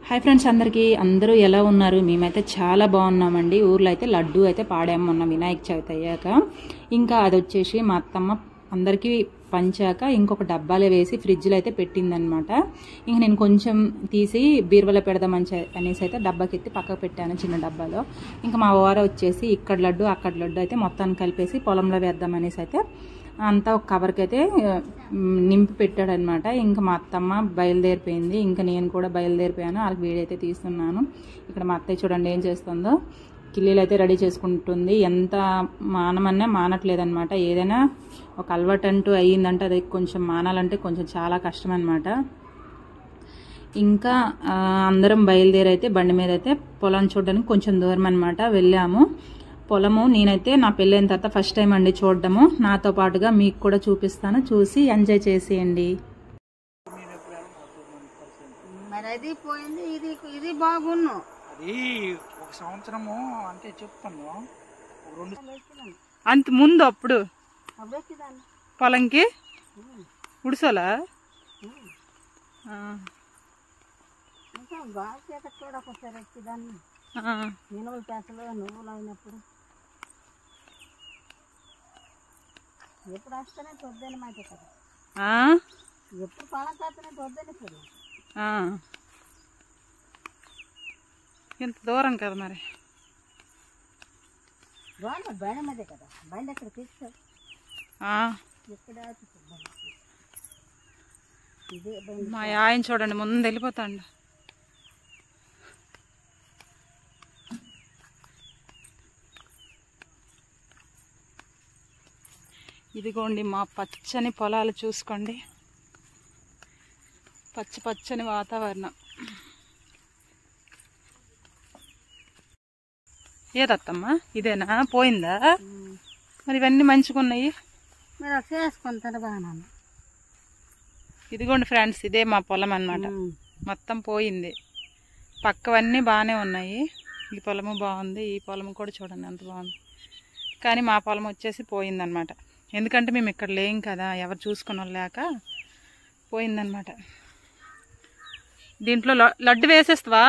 Hi friends అందరికీ అందరూ ఎలా ఉన్నారు మేమైతే చాలా బాగున్నామండి ఊర్లో అయితే లడ్డు అయితే పాడాము మొన్న వినాయక చవితి అయ్యాక ఇంకా అది వచ్చేసి మా అత్తమ్మ అందరికీ పంచాక ఇంకొక డబ్బాలో వేసి ఫ్రిడ్జ్లో అయితే పెట్టిందనమాట ఇంక నేను కొంచెం తీసి బీరువాలో పెడదామని చె- అనేసి అయితే డబ్బాకి ఎత్తి పక్కకు పెట్టాను చిన్న డబ్బాలో ఇంకా మా వార వచ్చేసి ఇక్కడ లడ్డు అక్కడ లడ్డు అయితే మొత్తాన్ని కలిపేసి పొలంలో వేద్దామనేసి అయితే అంతా ఒక కవర్కి అయితే మ్, నింపి పెట్టాడనమాట ఇంకా మా అత్తమ్మ బయలుదేరిపోయింది ఇంకా నేను కూడా బయలుదేరిపోయాను వాళ్ళకి వీడైతే తీస్తున్నాను ఇక్కడ మా అత్తయ్య చూడండి ఏం చేస్తుందో కిల్లీలు అయితే రెడీ చేసుకుంటుంది ఎంత మానమన్నా మానట్లేదన్నమాట ఏదైనా ఒక అలవాటు అంటూ అయ్యిందంటే అది కొంచెం మానాలంటే కొంచెం చాలా కష్టం అనమాట ఇంకా ఆ, అందరం బయలుదేరి అయితే బండి మీద అయితే పొలం చూడడానికి కొంచెం దూరం అనమాట వెళ్ళాము పొలము నేనైతే నా పెళ్ళైన తర్వాత ఫస్ట్ టైం అండి చూడడము నాతో పాటుగా మీకు కూడా చూపిస్తాను చూసి ఎంజాయ్ చేసేయండి మరి అది పోయింది ఇది ఇది బాగున్ను అది ఒక సంవత్సరము అంటే చెప్తాను ఒక రెండు అంత ముందు అప్పుడు అప్పుడు ఎక్కిదాన్ని పొలంకి ఉడుసోలా ఇంకా బాగా చేత కూడా ఒకసారి ఎక్కిదాన్ని మినుములు పెసలు నువ్వులు అయినప్పుడు ఎప్పుడు వస్తేనే తొద్దని మాట కదా ఎప్పుడు పొలం కాస్తనే తొద్దని కదా ఎంత దూరం కదా మరి బాగుంది బండి మీదే కదా బండి ఎక్కడ తీసుకో ఎక్కడ ఇదే బండి మా ఆయన చూడండి ముందు వెళ్ళిపోతాండు ఇదిగోండి మా పచ్చని పొలాలు చూసుకోండి పచ్చ పచ్చని వాతావరణం ఏదత్తమ్మా ఇదేనా పోయిందా మరి ఇవన్నీ మంచిగా ఉన్నాయి మరి అలా చేసుకుంటాను బాగా ఇదిగోండి ఫ్రెండ్స్ ఇదే మా పొలం అన్నమాట మొత్తం పోయింది పక్కవన్నీ బాగానే ఉన్నాయి ఈ పొలము బాగుంది ఈ పొలము కూడా చూడండి ఎంత బాగుంది కానీ మా పొలం వచ్చేసి పోయిందనమాట ఎందుకంటే మేము ఇక్కడ లేం కదా ఎవరు చూసుకుని లేక పోయిందనమాట దీంట్లో ల- లడ్డు వేసేస్తావా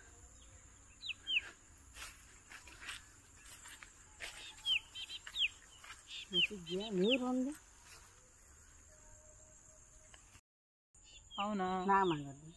నీరు ఉంది అవునా నా మంగళం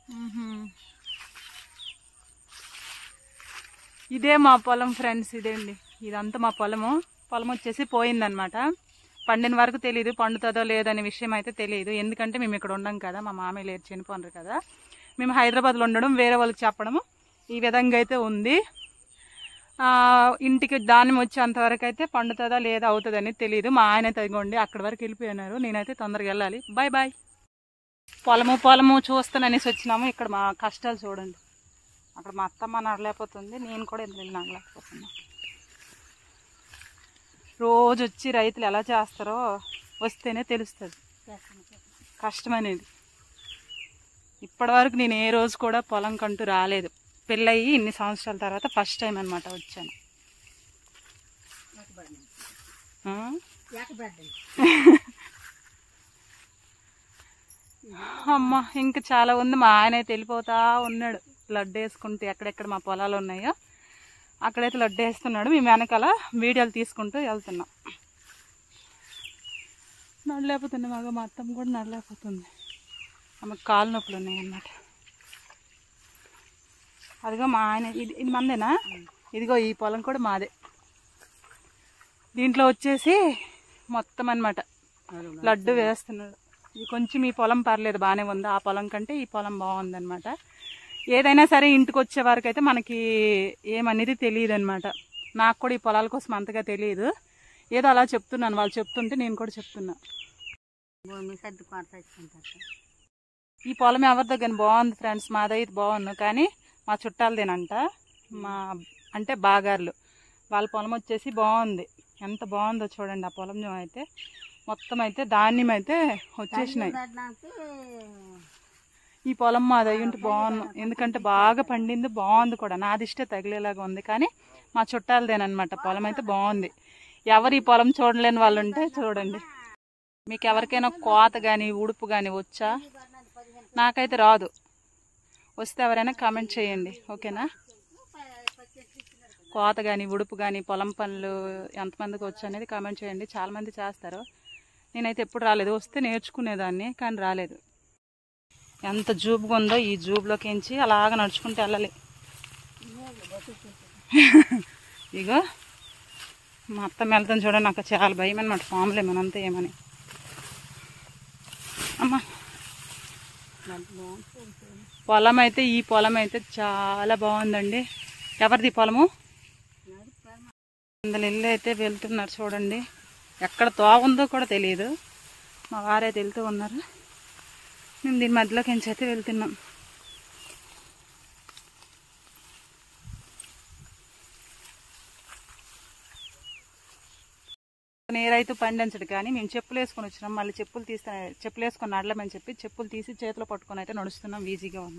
ఇదే మా పొలం ఫ్రెండ్స్ ఇదేండి ఇదంతా మా పొలము పొలం వచ్చేసి పోయిందనమాట పండిన వరకు తెలియదు పండుతుందో లేదనే విషయం అయితే తెలియదు ఎందుకంటే మేము ఇక్కడ ఉండం కదా మా మామయ్య లేరు చనిపోనరు కదా మేము హైదరాబాద్లో ఉండడం వేరే వాళ్ళకి చెప్పడము ఈ విధంగా అయితే ఉంది ఆ, ఇంటికి ధాన్యం వచ్చేంత వరకు అయితే పండుతుందా లేదా అవుతుందని తెలియదు మా ఆయన తగ్గండి అక్కడి వరకు వెళ్ళిపోయినారు నేనైతే తొందరగా వెళ్ళాలి బాయ్ బాయ్ పొలము పొలము చూస్తాననేసి వచ్చినాము ఇక్కడ మా కష్టాలు చూడండి అక్కడ మా అత్తమ్మ నడలేకపోతుంది నేను కూడా ఎందుకు నడలేకపోతున్నా రోజు వచ్చి రైతులు ఎలా చేస్తారో వస్తేనే తెలుస్తుంది కష్టం అనేది ఇప్పటివరకు నేను ఏ రోజు కూడా పొలం కంటూ రాలేదు పెళ్ళయి ఇన్ని సంవత్సరాల తర్వాత ఫస్ట్ టైం అనమాట వచ్చాను ఆ? ఏకబెడ్డండి అమ్మ ఇంకా చాలా ఉంది మా ఆయన అయితే వెళ్ళిపోతా ఉన్నాడు లడ్డు వేసుకుంటూ ఎక్కడెక్కడ మా పొలాలు ఉన్నాయో అక్కడైతే లడ్డు వేస్తున్నాడు మేము వెనకాల వీడియోలు తీసుకుంటూ వెళ్తున్నాం నడలేకపోతుంది మాకు మా అత్తమ్మ కూడా నడలేకపోతుంది ఆమెకు కాలు నొప్పులు ఉన్నాయి అన్నమాట అదిగో మా ఆయన ఇది ఇది మందేనా ఇదిగో ఈ పొలం కూడా మాదే దీంట్లో వచ్చేసి మొత్తం అన్నమాట లడ్డు వేస్తున్నాడు ఇది కొంచెం ఈ పొలం పర్లేదు బాగానే ఉంది ఆ పొలం కంటే ఈ పొలం బాగుంది అనమాట ఏదైనా సరే ఇంటికి వచ్చే వరకు అయితే మనకి ఏమనేది తెలియదు అనమాట నాకు కూడా ఈ పొలాల కోసం అంతగా తెలియదు ఏదో అలా చెప్తున్నాను వాళ్ళు చెప్తుంటే నేను కూడా చెప్తున్నా భూమి సర్ది కొరత తెచ్చుకుంటారు ఈ పొలం ఎవరి దగ్గర బాగుంది ఫ్రెండ్స్ మాదైతే బాగుంది కానీ మా చుట్టాలదేనంట మా అంటే బాగార్లు వాళ్ళ పొలం వచ్చేసి బాగుంది ఎంత బాగుందో చూడండి ఆ పొలం అయితే మొత్తం అయితే ధాన్యం అయితే వచ్చేసినాయి పెట్టడానికి ఈ పొలం మాది అయ్యి ఉంటే బాగుంది ఎందుకంటే బాగా పండింది బాగుంది కూడా నాది ఇష్టే తగిలేలాగా ఉంది కానీ మా చుట్టాలదేనమాట పొలం అయితే బాగుంది ఎవరు ఈ పొలం చూడలేని వాళ్ళు ఉంటే చూడండి మీకు ఎవరికైనా కోత కానీ ఉడుపు కానీ వచ్చా నాకైతే రాదు వస్తే ఎవరైనా కామెంట్ చేయండి ఓకేనా కోత కానీ ఉడుపు కానీ పొలం పనులు ఎంతమందికి వచ్చు అనేది కామెంట్ చేయండి చాలామంది చేస్తారు నేనైతే ఎప్పుడు రాలేదు వస్తే నేర్చుకునేదాన్ని కానీ రాలేదు ఎంత జూబుగా ఉందో ఈ జూబులోకించి అలాగ నడుచుకుంటూ వెళ్ళాలి ఇగో మా అత్త వెళ్తాను చూడండి నాకు చాలా భయం అనమాట ఫామ్లో ఏమనంతా ఏమని అమ్మా పొలం అయితే ఈ పొలం అయితే చాలా బాగుందండి ఎవరిది ఈ పొలము అందులో ఇల్లు అయితే వెళ్తున్నారు చూడండి ఎక్కడ తోగుందో కూడా తెలియదు మా వారైతే వెళ్తూ ఉన్నారు మేము దీని మధ్యలోకి ఎంచి అయితే వెళ్తున్నాం నీరైతే పండించడు కానీ మేము చెప్పులు వేసుకొని వచ్చినాం మళ్ళీ చెప్పులు తీస్తే చెప్పులు వేసుకొని నడలమని చెప్పి చెప్పులు తీసి చేతిలో పట్టుకొని అయితే నడుస్తున్నాం ఈజీగా ఉంది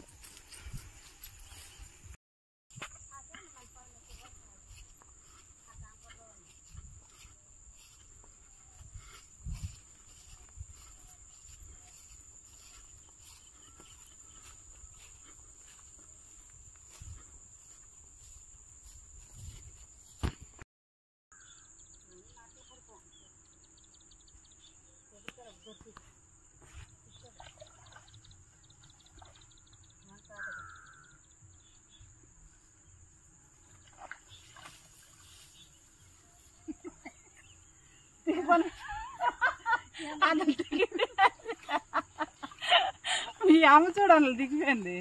మీ అమ్మ చూడాలి దిగిపోయింది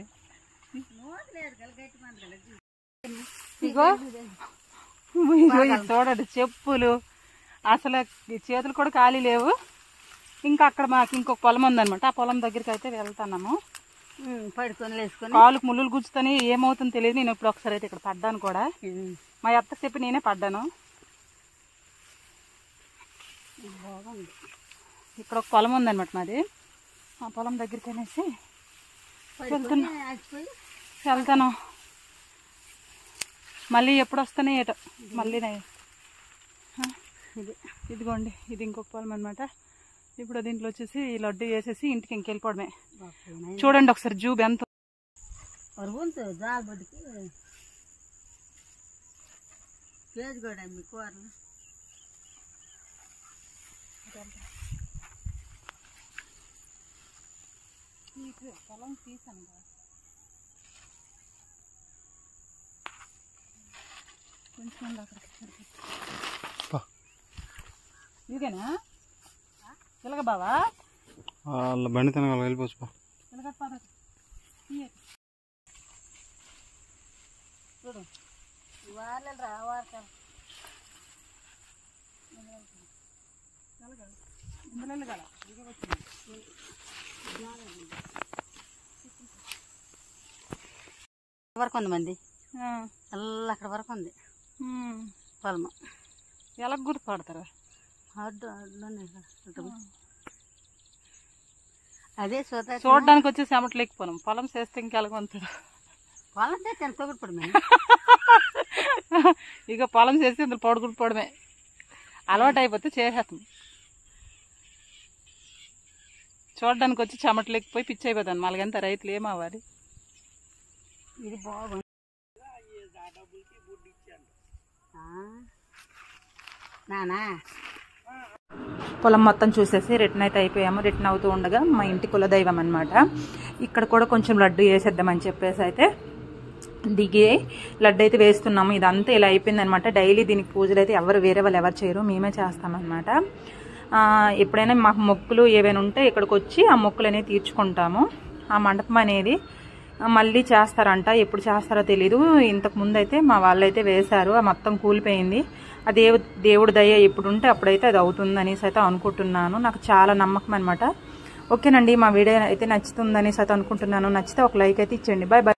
ఇగో ఇగో ఇది చూడండి చెప్పులు అసలు ఈ చేతులు కూడా ఖాళీ లేవు ఇంకా అక్కడ మాకు ఇంకొక పొలం ఉందన్నమాట ఆ పొలం దగ్గరికి అయితే వెళ్తున్నాము పడుకొని వేసుకొని కాలుకు ముళ్ళులు గుచ్చుతాని ఏమవుతుందో తెలియదు నేను ఇప్పుడు ఒకసారి అయితే ఇక్కడ పడ్డాను కూడా మా అత్త చెప్పి నేనే పడ్డాను బాగుంది ఇక్కడ ఒక పొలం ఉందన్నమాట మాది ఆ పొలం దగ్గరికి అనేసి వెళ్తున్నా ఆగిపోయి వెళ్తాను మళ్ళీ ఎప్పుడు వస్తానే ఏటో మళ్ళీ నే- ఆ, ఇది ఇదిగోండి ఇది ఇంకొక పొలం అనమాట ఇప్పుడు దీంట్లో వచ్చేసి ఈ లడ్డు వేసేసి ఇంటికి ఇంకెళ్ళిపోవడమే చూడండి ఒకసారి జూబ్ ఎంత ఉంటు జాల బడికి కేజీ కూడా మీ కూరలు పొలం తీసాను కొంచెం ఉంది అక్కడికి ఇదిగేనా ఇలాగ బావా వాళ్ళ బండి తినగల వెళ్ళిపోవచ్చు పా. ఇలాగ పద తీయ. చూడు వాళ్ళు రావారు ఇందులో వెళ్ళగల ఇదిగో వచ్చింది వరకు ఉంది మంది ఆ, అల్ల అక్కడ వరకు ఉంది ఉమ్. పొలము ఎలా గుర్తుపడతారు అడ్డు అడ్డునే ఉంటుంది. అదే సోత చూడడానికి వచ్చి చెమటలేకపోయినాం పొలం చేస్తే ఇంకెలాగొంతాడు పొలం చేస్తే ఎంత పొగడు మేము ఇక పొలం చేసి ఇందులో పడుకుంటుపోవడమే అలవాటు అయిపోతే చేసేస్తాం చూడడానికి వచ్చి చెమటలేకపోయి పిచ్చి అయిపోతాను మళ్ళీ రైతులు ఏమవ్వాలి ఇది బాగుంది ఆ. నానా పొలం మొత్తం చూసేసి రిటర్న్ అయితే అయిపోయాము రిటర్న్ అవుతూ ఉండగా మా ఇంటి కులదైవం అనమాట ఇక్కడ కూడా కొంచెం లడ్డు వేసేద్దామని చెప్పేసి అయితే దిగి లడ్డు అయితే వేస్తున్నాము ఇదంతా ఇలా అయిపోయిందనమాట డైలీ దీనికి పూజలు అయితే ఎవరు వేరే వాళ్ళు ఎవరు చేయరు మేమే చేస్తామన్నమాట ఆ, ఎప్పుడైనా మాకు మొక్కులు ఏవైనా ఉంటే ఇక్కడికి వచ్చి ఆ మొక్కులు అనేవి తీర్చుకుంటాము ఆ మండపం అనేది ఆ, మళ్ళీ చేస్తారంట ఎప్పుడు చేస్తారో తెలీదు ఇంతకు ముందు అయితే మా వాళ్ళైతే వేశారు ఆ మొత్తం కూలిపోయింది ఆ దేవు దేవుడి దయ ఎప్పుడు ఉంటే అప్పుడైతే అది అవుతుంది అనేసి అయితే అనుకుంటున్నాను నాకు చాలా నమ్మకం అనమాట ఓకేనండి మా వీడియో అయితే నచ్చుతుందనేసి అయితే అనుకుంటున్నాను నచ్చితే ఒక లైక్ అయితే ఇచ్చేయండి బాయ్ బాయ్